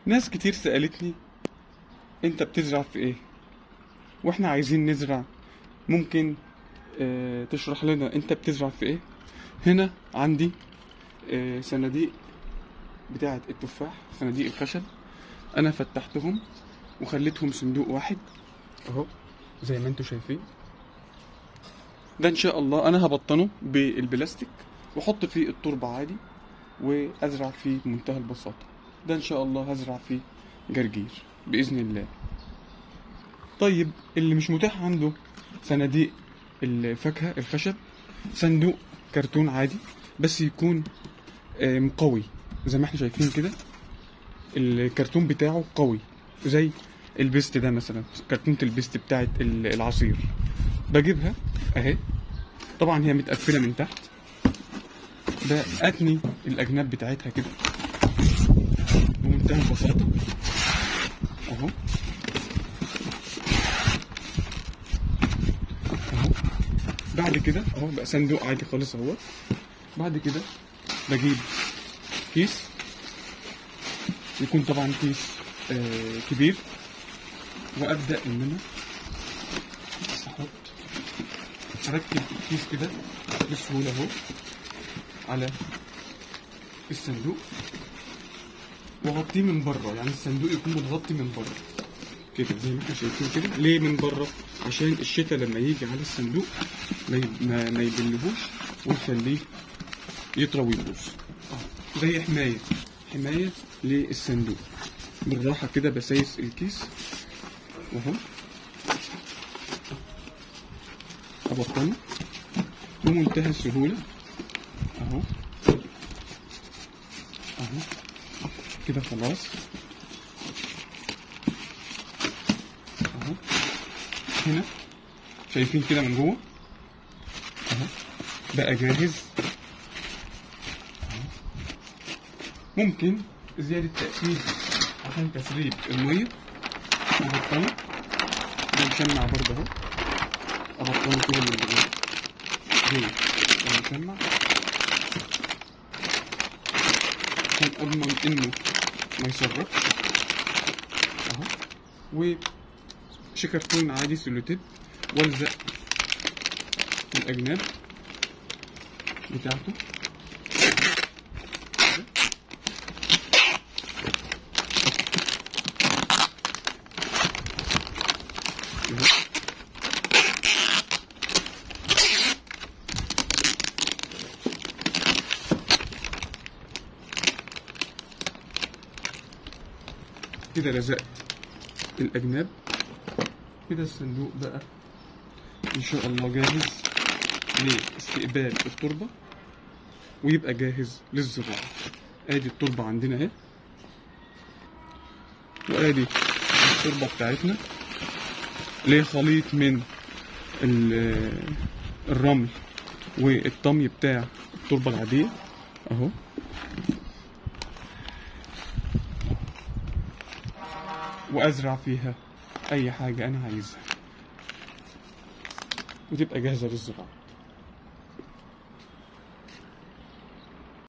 ناس كتير سألتني انت بتزرع في ايه واحنا عايزين نزرع ممكن اه تشرح لنا انت بتزرع في ايه هنا عندي اه صناديق بتاعة التفاح صناديق الخشب انا فتحتهم وخليتهم صندوق واحد اهو زي ما انتوا شايفين ده ان شاء الله انا هبطنه بالبلاستيك واحط فيه التربة عادي وازرع فيه بمنتهى البساطة ده ان شاء الله هزرع فيه جرجير باذن الله طيب اللي مش متاح عنده صناديق الفاكهة الخشب صندوق كرتون عادي بس يكون آه، مقوي زي ما احنا شايفين كده الكرتون بتاعه قوي زي البيست ده مثلا كرتونة البيست بتاعت ال- العصير بجيبها اهي طبعا هي متقفلة من تحت بأتني الأجناب بتاعتها كده بمنتهى البساطة اهو اهو بعد كده اهو بقى صندوق عادي خالص اهو بعد كده بجيب كيس يكون طبعا كيس آه كبير وابدا ان انا احط اركب الكيس كده بسهوله اهو على الصندوق واغطيه من بره يعني الصندوق يكون متغطي من بره كده زي ما احنا شايفين كده ليه من بره عشان الشتاء لما يجي على الصندوق ما ي- ما, ما يبلهوش ويخليه يطرى ويبوظ آه، زي حمايه حمايه للصندوق بالراحه كده بسايس الكيس واهو ابطنه بمنتهى السهوله اهو اهو كده خلاص اهو هنا شايفين كده من جوه اهو بقى جاهز أهو. ممكن زيادة تأكيد عشان تسريب المية أبطنه ده مشمع برضه اهو أبطنه كده من جوه زي ده مشمع عشان أضمن إنه ما يسربش اهو وشكرتون عادي سلوتيب والزق الاجناب بتاعته كده. كده لزقت الأجناب كده الصندوق بقى إن شاء الله جاهز لاستقبال التربة ويبقى جاهز للزراعة ادي التربة عندنا اهي وادي التربة بتاعتنا لخليط من ال- الرمل والطمي بتاع التربة العادية اهو وازرع فيها اي حاجة انا عايزها وتبقى جاهزة للزراعة